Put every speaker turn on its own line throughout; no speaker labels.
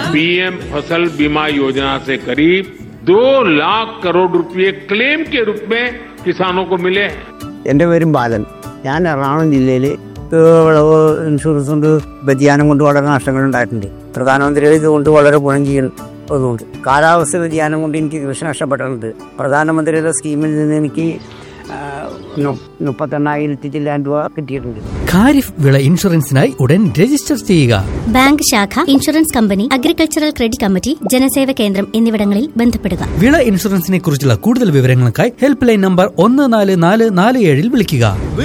PM फसल बीमा योजना से करीब दो लाख करोड़ रुपए क्लेम के रूप में किसानों को मिले हैं
എൻ്റെ പേരും ബാലൻ ഞാൻ എറണാകുളം ജില്ലയിൽ വിളവ് ഇൻഷുറൻസ് കൊണ്ട് വ്യതിയാനം കൊണ്ട് വളരെ നഷ്ടങ്ങൾ ഉണ്ടായിട്ടുണ്ട് പ്രധാനമന്ത്രി ഇതുകൊണ്ട് വളരെ ഗുണം ചെയ്യുന്നതുകൊണ്ട് കാലാവസ്ഥ വ്യതിയാനം കൊണ്ട് എനിക്ക് കൃഷി നഷ്ടപ്പെട്ടിട്ടുണ്ട് പ്രധാനമന്ത്രിയുടെ സ്കീമിൽ നിന്ന് എനിക്ക് ആ, നു- മുപ്പത്തെണ്ണായിരത്തി ചില്ലാൻ രൂപ കിട്ടിയിട്ടുണ്ട്
ഖാരിഫ് വിള ഇൻഷുറൻസിനായി ഉടൻ രജിസ്റ്റർ ചെയ്യുക
ബാങ്ക് ശാഖ insurance company agricultural credit committee ജനസേവ കേന്ദ്രം എന്നിവിടങ്ങളിൽ ബന്ധപ്പെടുക
വിള ഇൻഷുറൻസിനെ കുറിച്ചുള്ള കൂടുതൽ വിവരങ്ങൾക്കായി ഹെൽപ്പ് ലൈൻ നമ്പർ ഒന്ന് നാല് നാല് നാല് ഏഴിൽ വിളിക്കുക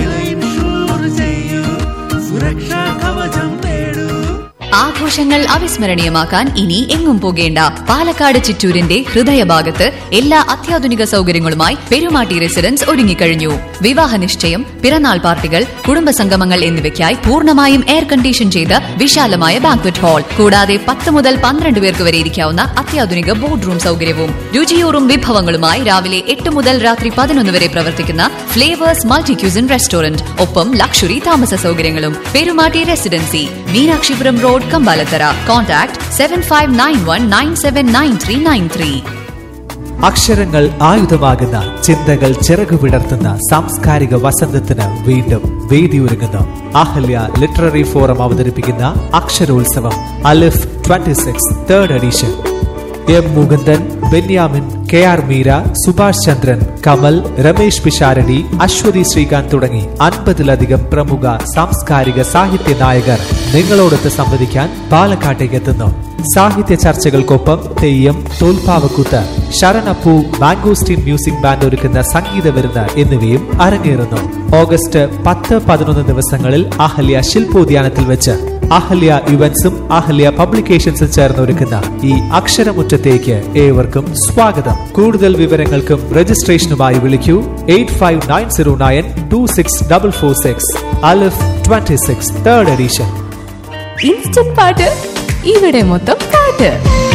ആഘോഷങ്ങൾ അവിസ്മരണീയമാക്കാൻ ഇനി എങ്ങും പോകേണ്ട പാലക്കാട് ചിറ്റൂരിന്റെ ഹൃദയഭാഗത്ത് എല്ലാ അത്യാധുനിക സൗകര്യങ്ങളുമായി പെരുമാട്ടി റെസിഡൻസ് ഒരുങ്ങിക്കഴിഞ്ഞു വിവാഹ നിശ്ചയം പിറന്നാൾ പാർട്ടികൾ കുടുംബസംഗമങ്ങൾ എന്നിവയ്ക്കായി പൂർണ്ണമായും എയർ കണ്ടീഷൻ ചെയ്ത വിശാലമായ ബാങ്ക്വറ്റ് ഹാൾ കൂടാതെ പത്ത് മുതൽ പന്ത്രണ്ട് പേർക്ക് വരെ ഇരിക്കാവുന്ന അത്യാധുനിക ബോർഡ് റൂം സൗകര്യവും രുചിയൂറും വിഭവങ്ങളുമായി രാവിലെ എട്ട് മുതൽ രാത്രി പതിനൊന്ന് വരെ പ്രവർത്തിക്കുന്ന ഫ്ലേവേഴ്സ് മൾട്ടി ക്യൂസിൻ റെസ്റ്റോറന്റ് ഒപ്പം ലക്ഷറി താമസ സൗകര്യങ്ങളും Perumatty residency Meenakshipuram road Kambalathara contact seven five nine one nine seven nine three nine three
അക്ഷരങ്ങൾ ആയുധമാകുന്ന ചിന്തകൾ ചിറകു വിടർത്തുന്ന സാംസ്കാരിക വസന്തത്തിന് വീണ്ടും വേദിയൊരുങ്ങുന്നു അഹല്യ ലിറ്റററി ഫോറം അവതരിപ്പിക്കുന്ന Aksharotsavam Alif 26 six third edition M Mukundan Benyamin K R Meera Subhash Chandran Kamal Ramesh Pisharody Aswathy Sreekanth തുടങ്ങി അൻപതിലധികം പ്രമുഖ സാംസ്കാരിക സാഹിത്യ നായകർ നിങ്ങളോടൊത്ത് സംവദിക്കാൻ പാലക്കാട്ടേക്ക് എത്തുന്നു സാഹിത്യ ചർച്ചകൾക്കൊപ്പം തെയ്യം തോൽപ്പാവക്കൂത്ത് ശരണപ്പൂ മാംഗോസ്റ്റീൻ മ്യൂസിക് ബാൻഡ് ഒരുക്കുന്ന സംഗീത വിരുന്ന് എന്നിവയും അരങ്ങേറുന്നു ഓഗസ്റ്റ് പത്ത് പതിനൊന്ന് ദിവസങ്ങളിൽ അഹല്യ ശില്പോദ്യാനത്തിൽ വെച്ച് അഹല്യ ഇവന്റ്സും അഹല്യ പബ്ലിക്കേഷൻസും ചേർന്ന് ഒരുക്കുന്ന ഈ അക്ഷരമുറ്റത്തേക്ക് ഏവർക്കും സ്വാഗതം കൂടുതൽ വിവരങ്ങൾക്കും രജിസ്ട്രേഷനുമായി വിളിക്കൂ eight five nine zero nine two six double four six Alif twenty six third edition
instant പാട്ട് ഇവിടെ മൊത്തം പാട്ട്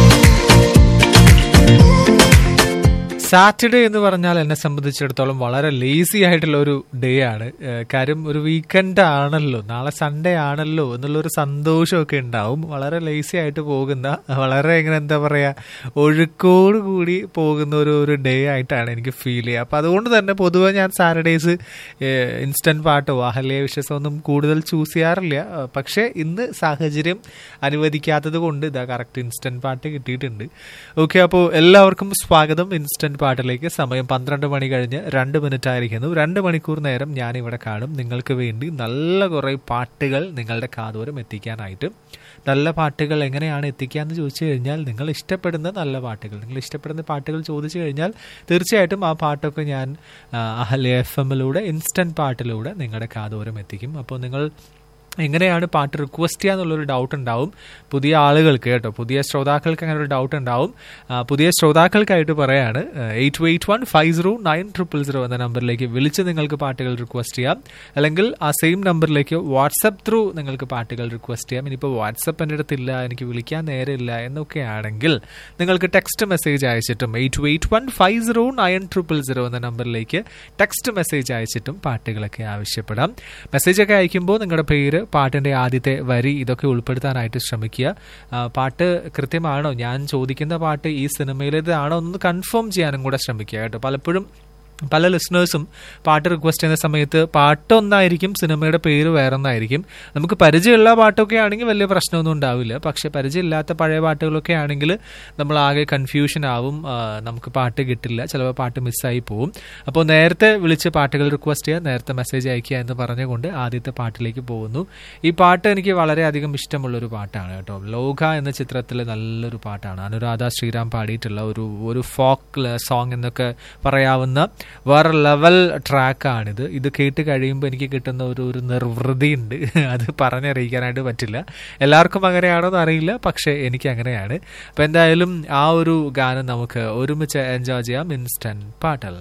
സാറ്റർഡേ എന്ന് പറഞ്ഞാൽ എന്നെ സംബന്ധിച്ചിടത്തോളം വളരെ ലേസി ആയിട്ടുള്ള ഒരു ഡേ ആണ് ഏഹ് കാര്യം ഒരു വീക്കെൻഡ് ആണല്ലോ നാളെ സൺഡേ ആണല്ലോ എന്നുള്ളൊരു സന്തോഷമൊക്കെ ഉണ്ടാവും വളരെ ലേസി ആയിട്ട് പോകുന്ന വളരെ ഇങ്ങനെ എന്താ പറയുക ഒഴുക്കോട് കൂടി പോകുന്ന ഒരു ഒരു ഡേ ആയിട്ടാണ് എനിക്ക് ഫീൽ ചെയ്യുക അപ്പം അതുകൊണ്ട് തന്നെ പൊതുവെ ഞാൻ സാറ്റർഡേസ് ഇൻസ്റ്റന്റ് പാട്ടോ അഹല്യ വിശ്വസം ഒന്നും കൂടുതൽ ചൂസ് ചെയ്യാറില്ല ഏഹ് പക്ഷേ ഇന്ന് സാഹചര്യം അനുവദിക്കാത്തത് കൊണ്ട് ഇതാ കറക്റ്റ് ഇൻസ്റ്റന്റ് പാട്ട് കിട്ടിയിട്ടുണ്ട് ഓക്കെ അപ്പോൾ എല്ലാവർക്കും സ്വാഗതം ഇൻസ്റ്റന്റ് പാട്ടിലേക്ക് സമയം പന്ത്രണ്ട് മണി കഴിഞ്ഞ് രണ്ട് മിനിറ്റ് ആയിരിക്കുന്നു രണ്ട് മണിക്കൂർ നേരം ഞാൻ ഇവിടെ കാണും നിങ്ങൾക്ക് വേണ്ടി നല്ല കുറേ പാട്ടുകൾ നിങ്ങളുടെ കാതോരം എത്തിക്കാനായിട്ട് നല്ല പാട്ടുകൾ എങ്ങനെയാണ് എത്തിക്കുക എന്ന് ചോദിച്ചു കഴിഞ്ഞാൽ നിങ്ങൾ ഇഷ്ടപ്പെടുന്ന നല്ല പാട്ടുകൾ നിങ്ങൾ ഇഷ്ടപ്പെടുന്ന പാട്ടുകൾ ചോദിച്ചു കഴിഞ്ഞാൽ തീർച്ചയായിട്ടും ആ പാട്ടൊക്കെ ഞാൻ ആ, അഹല്യ എഫ് എമ്മിലൂടെ ഇൻസ്റ്റന്റ് പാട്ടിലൂടെ നിങ്ങളുടെ കാതോരം എത്തിക്കും അപ്പോൾ നിങ്ങൾ എങ്ങനെയാണ് പാട്ട് റിക്വസ്റ്റ് ചെയ്യാന്നുള്ളൊരു ഡൗട്ട് ഉണ്ടാവും പുതിയ ആളുകൾക്ക് കേട്ടോ പുതിയ ശ്രോതാക്കൾക്ക് അങ്ങനെ ഒരു ഡൗട്ട് ഉണ്ടാവും ആ, പുതിയ ശ്രോതാക്കൾക്കായിട്ട് പറയാണ് eight two eight one five zero nine triple zero എന്ന നമ്പറിലേക്ക് വിളിച്ച് നിങ്ങൾക്ക് പാട്ടുകൾ റിക്വസ്റ്റ് ചെയ്യാം അല്ലെങ്കിൽ ആ സെയിം നമ്പറിലേക്ക് വാട്സപ്പ് ത്രൂ നിങ്ങൾക്ക് പാട്ടുകൾ റിക്വസ്റ്റ് ചെയ്യാം ഇനിയിപ്പോൾ വാട്സപ്പ് എൻ്റെ അടുത്തില്ല എനിക്ക് വിളിക്കാൻ നേരമില്ല എന്നൊക്കെ ആണെങ്കിൽ നിങ്ങൾക്ക് ടെക്സ്റ്റ് മെസ്സേജ് അയച്ചിട്ടും eight two eight one five zero nine triple zero എന്ന നമ്പറിലേക്ക് ടെക്സ്റ്റ് മെസ്സേജ് അയച്ചിട്ടും പാട്ടുകളൊക്കെ ആവശ്യപ്പെടാം മെസ്സേജൊക്കെ അയക്കുമ്പോൾ നിങ്ങളുടെ പേര് പാട്ടിൻ്റെ ആദ്യത്തെ വരി ഇതൊക്കെ ഉൾപ്പെടുത്താനായിട്ട് ശ്രമിക്കുക ആ, പാട്ട് കൃത്യമാണോ ഞാൻ ചോദിക്കുന്ന പാട്ട് ഈ സിനിമയിലേതാണോ എന്ന് കൺഫേം ചെയ്യാനും കൂടെ ശ്രമിക്കുക കേട്ടോ പലപ്പോഴും പല ലിസണേഴ്സും പാട്ട് റിക്വസ്റ്റ് ചെയ്യുന്ന സമയത്ത് പാട്ട് ഒന്നായിരിക്കും സിനിമയുടെ പേര് വേറെ ഒന്നായിരിക്കും നമുക്ക് പരിചയമുള്ള പാട്ടൊക്കെ ആണെങ്കിൽ വലിയ പ്രശ്നമൊന്നും ഉണ്ടാവില്ല പക്ഷെ പരിചയമില്ലാത്ത പഴയ പാട്ടുകളൊക്കെ ആണെങ്കിൽ നമ്മൾ ആകെ കൺഫ്യൂഷൻ ആവും ആ, നമുക്ക് പാട്ട് കിട്ടില്ല ചിലപ്പോൾ പാട്ട് മിസ്സായി പോവും അപ്പോൾ നേരത്തെ വിളിച്ച് പാട്ടുകൾ റിക്വസ്റ്റ് ചെയ്യുക നേരത്തെ മെസ്സേജ് അയക്കുക എന്ന് പറഞ്ഞുകൊണ്ട് ആദ്യത്തെ പാട്ടിലേക്ക് പോകുന്നു ഈ പാട്ട് എനിക്ക് വളരെയധികം ഇഷ്ടമുള്ളൊരു പാട്ടാണ് കേട്ടോ ലോക എന്ന ചിത്രത്തിലെ നല്ലൊരു പാട്ടാണ് അനുരാധ ശ്രീറാം പാടിയിട്ടുള്ള ഒരു ഒരു ഫോക്ക് സോങ് എന്നൊക്കെ പറയാവുന്ന വേറെ ലെവൽ ട്രാക്കാണിത് ഇത് കേട്ട് കഴിയുമ്പോൾ എനിക്ക് കിട്ടുന്ന ഒരു ഒരു നിർവൃതി ഉണ്ട് അത് പറഞ്ഞറിയിക്കാനായിട്ട് പറ്റില്ല എല്ലാവർക്കും അങ്ങനെയാണോ എന്ന് അറിയില്ല പക്ഷേ എനിക്ക് അങ്ങനെയാണ് അപ്പം എന്തായാലും ആ ഒരു ഗാനം നമുക്ക് ഒരുമിച്ച് എൻജോയ് ചെയ്യാം ഇൻസ്റ്റന്റ് പാട്ടൽ